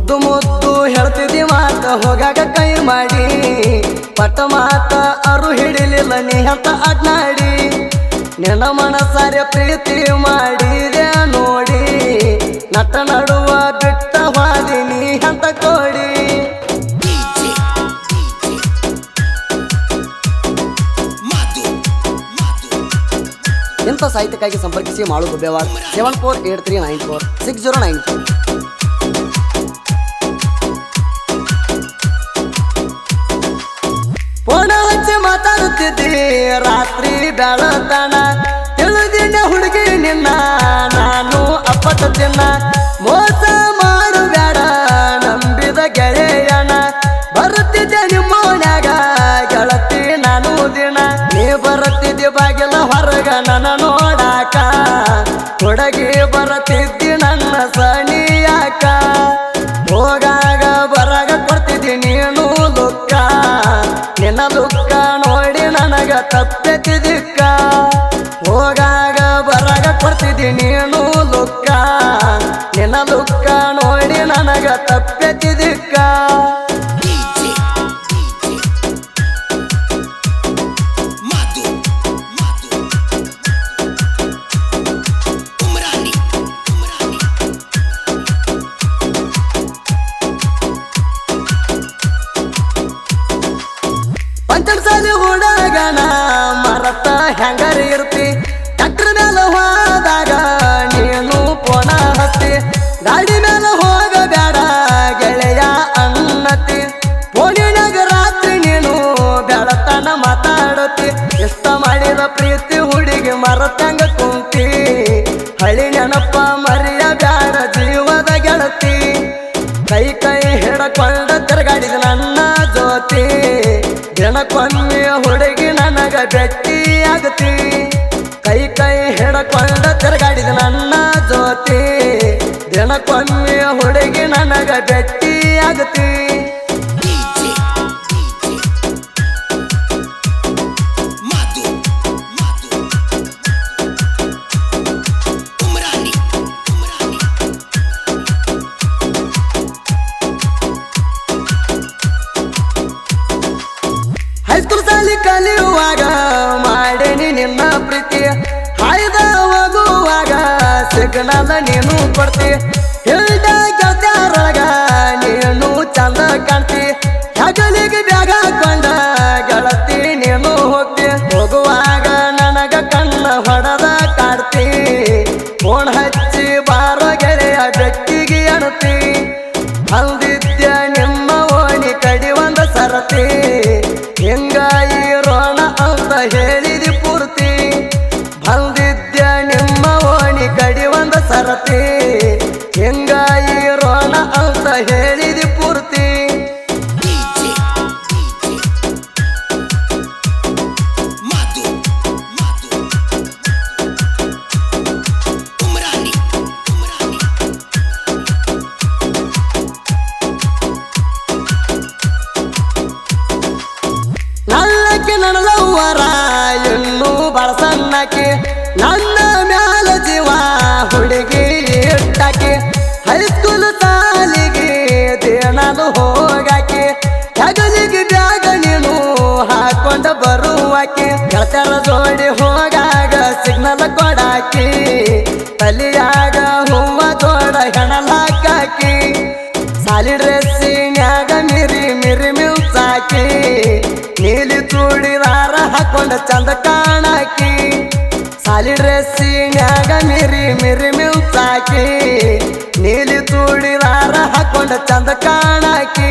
ಮುದ್ದು ಮುದ್ದು ಹೇಳ್ತಿದ್ದಿ ಮಾತ ಹೋಗಾಗ ಕೈ ಮಾಡಿ ಪಟ ಮಾತ ಅರು ಹಿಡಿಲಿಲ್ಲ ನೀ ಅಂತ ಅಡ್ನಾಡಿ ನಿನ್ನ ಮನಸಾರೆ ಪ್ರೀತಿ ಮಾಡಿದೆ ನೋಡಿ ನಟ ನಡುವ ಬಿಟ್ಟ ಹಾದಿ ನೀ ಅಂತ ಕೋಡಿ ಇಂಥ ಸಾಹಿತ್ಯಕ್ಕಾಗಿ ಸಂಪರ್ಕಿಸಿ Malu Gubbewad seven four eight three nine four six zero nine four ಫೋನ ಹಚ್ಚಿ ಮಾತಾಡುತ್ತಿದ್ದಿ ರಾತ್ರಿ ಬೆಳತನ ತಿಳಿದಿನ ಹುಡುಗಿ ನಿನ್ನ ನಾನು ಅಪ್ಪಟ ತಿನ್ನ ಮೋಸ ಮಾಡಬೇಡ ನಂಬಿದ ಗೆಳೆಯನ ಬರುತ್ತಿದ್ದೆ ನಿಮ್ಮ ಮನ್ಯಾಗ ಗೆಳತಿ ನಾನು ದಿನ ನೀ ಬರುತ್ತಿದ್ದಿ ಬಾಗಿಲ ಹೊರಗ ನನ್ನ ನೋಡಾಕ ಹುಡುಗಿ ಬರುತ್ತಿದ್ದಿ ನನ್ನ ಸಣಿಯಾಕ ಹೋಗಾಗ ಬರಾಗ ಕೊಡ್ತಿದ್ದಿ ನೀನು ದುಃಖ ನಿನ್ನ ದುಃಖ ನೋಡಿ ನನಗ ತಪ್ಪೆತ್ತಿದಿಕ್ಕ ಹೋಗಾಗ ಬರಾಗ ಕೊಡ್ತಿದ್ದಿ ನೀನು ದುಃಖ ನಿನ್ನ ದುಃಖ ನೋಡಿ ನನಗ ತಪ್ಪೆತ್ತಿದಿಕ್ಕ ಪಂಚಮಸಾಲಿ ಹುಡುಗನ ಮರತ ಹೆಂಗರ ಇರ್ತಿ ಟ್ಯಾಕ್ಟರ್ ಮೇಲೆ ಹೋದಾಗ ನೀನು ಪೋಣ ಹತ್ತಿ ಗಾಡಿ ಮೇಲೆ ಹೋಗಬೇಡ ಗೆಳೆಯ ಅನ್ನತಿ ಫೋನಿನಾಗ ರಾತ್ರಿ ನೀನು ಬೆಳತನ ಮಾತಾಡತಿ ಇಷ್ಟ ಮಾಡಿದ ಪ್ರೀತಿ ಹುಡುಗಿ ಮರತಂಗ ಕುಂತಿ ಹಳಿ ನೆನಪ ಮರಿಯ ಬ್ಯಾಡ ಜೀವದ ಗೆಳತಿ ಕೈ ಕೈ ಹಿಡಕೊಂಡ ತಿರುಗಾಡಿದ ನನ್ನ ಜೋತಿ ದಿನಕ್ಕೊಮ್ಮೆ ಹುಡುಗಿ ನನಗ ಭೇಟಿ ಆಗತಿ ಕೈ ಕೈ ಹಿಡಕೊಂಡ ತಿರುಗಾಡಿದ ನನ್ನ ಜೋತಿ ದಿನಕ್ಕೊಮ್ಮೆ ಹುಡುಗಿ ನನಗ ಭೇಟಿ ಆಗತಿ ಹೈಸ್ಕೂಲ್ ಸಾಲಿ ಕಲಿಯುವಾಗ ಮಾಡೇನಿ ನಿನ್ನ ಪ್ರೀತಿ ಹಾಯ್ದ ಹೋಗುವಾಗ ಸಿಗ್ನಲ್ ನೀನು ಕೊಡ್ತಿ ಹೇಳ್ದ ಗೆಳತ್ಯಾರೊಳಗ ನೀನು ಚಂದ ಕಾಣ್ತಿ ಹೆಗಲಿಗೆ ಬ್ಯಾಗ ಹಾಕೊಂಡ ಗೆಳತಿ ನೀನು ಹೋಗ್ತಿ ಹೋಗುವಾಗ ನನಗ ಕಣ್ಣ ಹೊಡೆದ ಕಾಡ್ತಿ ಫೋನ್ ಹಚ್ಚಿ ಬಾರೋ ಗೆಳೆಯ ಬೆಕ್ಕಿಗೆ ಅಣತಿ ಅಂದಿದ್ಯ ನಿಮ್ಮ ಓಣಿ ಕಡಿ ಒಂದ ಸರತಿ ಹಿಂಗ ಇರೋಣ ಅಂತ ಹೇಳಿದಿ ಪೂರ್ತಿ ಬಂದಿದ್ಯ ನಿಮ್ಮ ಓಣಿ ಕಡಿ ಒಂದ ಸರತಿ ಹಿಂಗ ಇರೋಣ ಅಂತ ಹೇಳಿದಿ ಪೂರ್ತಿ ನಲ್ಲಕ್ಕೆ ನನಲವ್ವರ ಇನ್ನೂ ಬಳಸನ್ನಕ್ಕೆ ನನ್ನ ಮ್ಯಾಲ ಜೀವ ಹುಡುಗಿ ಇಟ್ಟಾಕಿ ಹೈಸ್ಕೂಲ್ ಸಾಲಿಗೆ ದೇಣಲು ಹೋಗಾಕಿ ಹೆಗಲಿಗೆ ಬ್ಯಾಗ ನೀನು ಹಾಕೊಂಡ ಬರುವಾಕಿ ಗೆಳತರ ಜೋಡಿ ಹೋಗಾಗ ಸಿಗ್ನಲ್ ಕೊಡಾಕಿ ತಲಿಯಾಗ ಹೂವ ಜೋಡ ಹೆಣಲಾಕಾಕಿ ಸಾಲಿ ಡ್ರೆಸ್ಸಿನ್ಯಾಗ ಮಿರಿ ಮಿರಿ ಮಿಲ್ಸಾಕಿ ನೀಲಿ ಚೂಡಿದಾರ ಹಾಕೊಂಡ ಚಂದ ಕಾಣಾಕಿ ಸಾಲಿ ಡ್ರೆಸ್ಸಿನ್ಯಾಗ ಮಿರಿ ಮಿರಿ ಮಿಲ್ಸಾಕಿ ನೀಲಿ ಚೂಡಿದಾರ ಹಾಕೊಂಡ ಚಂದ ಕಾಣಾಕಿ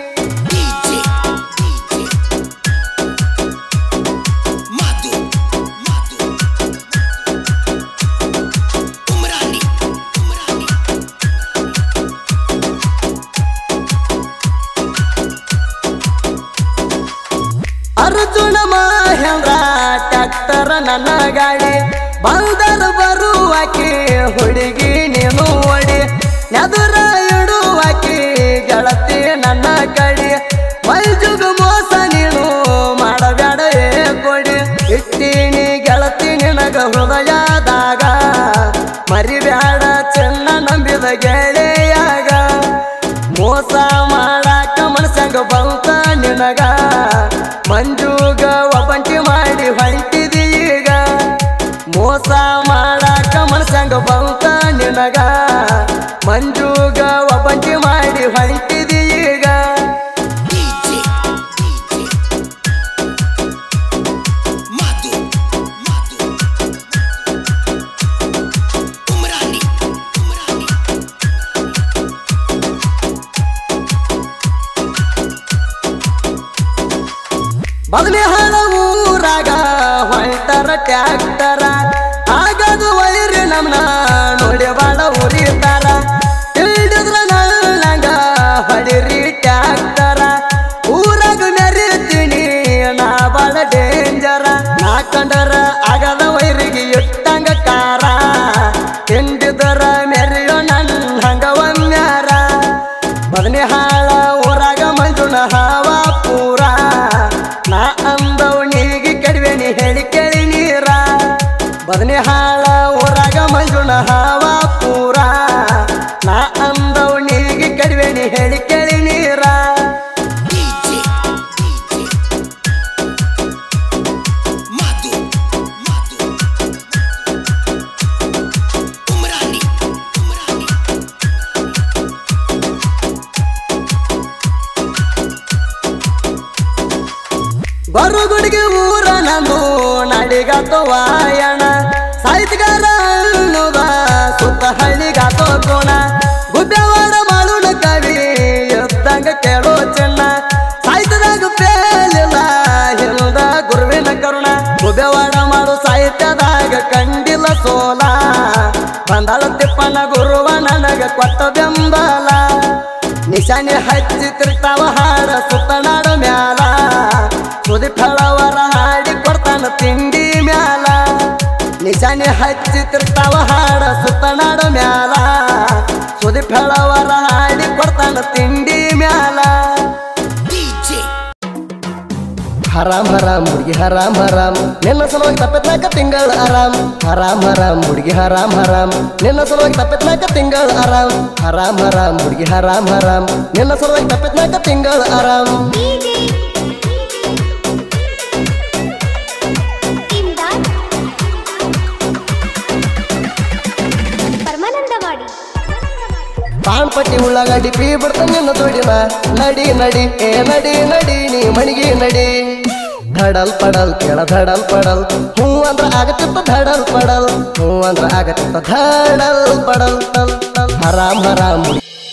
ಅರ್ಜುನ ಮಹೇಂದ್ರ ಟ್ಯಾಕ್ಟರ್ ನನ್ನ ಗಾಡಿ ಬಂದರ ಬರುವಾಕಿ ಹುಡುಗಿ ನೀನು ಒಡಿ ನೆದುರ ಇಡುವಾಕಿ ಗೆಳತಿ ನನ್ನ ಕಡಿ ಮೈಜುಗ ಮೋಸ ನೀನು ಮಾಡಬೇಡ ಏ ಕೊಡಿ ಇಟ್ಟೀನಿ ಗೆಳತಿ ನಿನಗ ಹೃದಯದಾಗ ಮರಿಬ್ಯಾಡ ಚೆನ್ನ ನಂಬಿದ ಗೆಳೆಯಾಗ ಮೋ ಸಂಗ ಬಂತ ನಿನಗ ಮಂಜುಗ ಒಬ್ಬಂಟಿ ಮಾಡಿ ಹೊಂಟಿದಿ ಈಗ ಮೋಸ ಮಾಡಾಕ ಮನಸಂಗ ಬಂತ ನಿನಗ ಮಂಜುಗ ಒಬ್ಬಂಟಿ ಮಾಡಿ ಹೊಂಟಿದಿ ಈಗ DJ, Madu, Madu, Umrani, Umrani. ಬದಲಿ ಹಣ ಊರಾಗ ಹೊಂಟರ ಟ್ಯಾಕ್ಟರ ಆಗದು ವೈರಿ ನಮ್ನ ನೋಡಿ ಬಾಳ ಉರಿತಾರ ಹಿಡಿದ್ರ ನಂಗ ಹೊಡಿರಿ ಟ್ಯಾಕ್ಟರ ಊರಾಗ ಮೆರಿತೀನಿ ನಾ ಬಾಳ ಡೇಂಜರ ನಾ ಕಂಡರ ಆಗದ ವೈರಿಗೆ ಇಟ್ಟಂಗ ಕಾರ ಹಿಂಡಿದರ ಮೆರಿಯೋ ನನ್ನ ಹಂಗ ಒಮ್ಮ್ಯಾರ ಬದನೆ ಹಾಳ ಊರಾಗ ಮಂಜುನ ಹಾವ ಪೂರ ನಾ ಅಂದವನಿಗೆ ಕೆಡವೇನಿ ಹೇಳಿ ಕೇಳಿ ನೀರ ಬದನೆ ಹಾಳ ಊರಾಗ ಮಂಜುನ ಹಾವ ಪೂರ ನಾ ಅಂದವನಿಗೆ ಕೆಡವೇನಿ ಹೇಳಿ ಕೇಳಿ ನೀರ DJ, Madu, Madu, Umrani, Umrani. ಬರುಗುಡಿಗೆ ಊರ ನಂದು ನಡಿಗಾತೋ ವಾಯಣ ಸಾಹಿತ್ಯಗಾರ ಅನ್ನುವ ಸುತ್ತ ಹಳ್ಳಿಗಾತೋ ಕೋಣ ಗುಡ್ಡವಾಡ ಮಾಳುಣ ಕವಿ ಎದ್ದಂಗ ಕೇಳೋ ಚೆನ್ನ ಸಾಹಿತ್ಯದಾಗ ಪೇಲಿಲ್ಲ ಹಿಂದ ಗುರುವಿನ ಕರುಣ ಗುಡ್ಡವಾಡ ಮಾಡು ಸಾಹಿತ್ಯದಾಗ ಕಂಡಿಲ್ಲ ಸೋಲ ಬಂದಾಳ ತಿಪ್ಪನ ಗುರುವ ನನಗ ಕೊಟ್ಟ ಬೆಂಬಲ ನಿಶಾನೆ ಹಚ್ಚಿ ತಿರ್ತಾವ ಹಾಡ ಸುತ್ತನಾಡ ಮ್ಯಾಲ ಸುದಿ ಫಳವರ ಹಾಡಿ ಕೊಡ್ತಾನ ತಿಂಡಿ ಮ್ಯಾಲ ನಿಶಾನೆ ಹಚ್ಚಿ ತಿರ್ತಾವ ಹಾಡ ಸುತ್ತನಾಡ ಮ್ಯಾಲ ಸುದಿ ಫಳವರ ಹಾಡಿ ಕೊಡ್ತಾನ ತಿಂಡಿ ಮ್ಯಾಲ DJ, ಹರಾಮ್ ಹರಾಮ್ ಹುಡುಗಿ ಹರಾಮ್ ಹರಾಮ್ ನಿನ್ನ ಸಲುವಾಗಿ ತಪ್ಪತ್ನಾಕ ತಿಂಗಳ ಆರಾಮ್ ಹರಾಮ್ ಹರಾಮ್ ಹುಡುಗಿ ಹರಾಮ್ ಹರಾಮ್ ನಿನ್ನ ಸಲುವಾಗಿ ತಪ್ಪತ್ನಾಕ ತಿಂಗಳ ಆರಾಮ್ ಹರಾಮ್ ಹರಾಮ್ ಹುಡುಗಿ ಹರಾಮ್ ಹರಾಮ್ ನಿನ್ನ ಸಲುವಾಗಿ ತಪ್ಪತ್ನಾಕ ತಿಂಗಳ ಆರಾಮ್ ಇಮ್ದಾದ್ ಪರಮಾನಂದವಾಡಿ ಪಾನ್ ಪಟ್ಟಿ ಉಳ್ಳಾಗಡ್ಡಿ ಪೀ ಬಿಡ್ತಾನೆ ನಿನ್ನ ದುಡಿಮ ನಡಿ ನಡಿ ಏ ನಡಿ ನಡಿ ನೀ ಮಣಿಗೆ ನಡಿ ಧಡಲ್ ಪಡಲ್ ಕೇಳ ಧಡಲ್ ಪಡಲ್ ಹೂ ಅಂದ್ರ ಆಗತ್ತಿತ್ತ ಧಡಲ್ ಪಡಲ್ ಹೂ ಅಂದ್ರ ಆಗತ್ತಿತ್ತ ಧಡಲ್ ಪಡಲ್ ಟಲ್ ಟಲ್ ಹರಾಮ್ ಹರಾಮ್ ಹುಡುಗಿ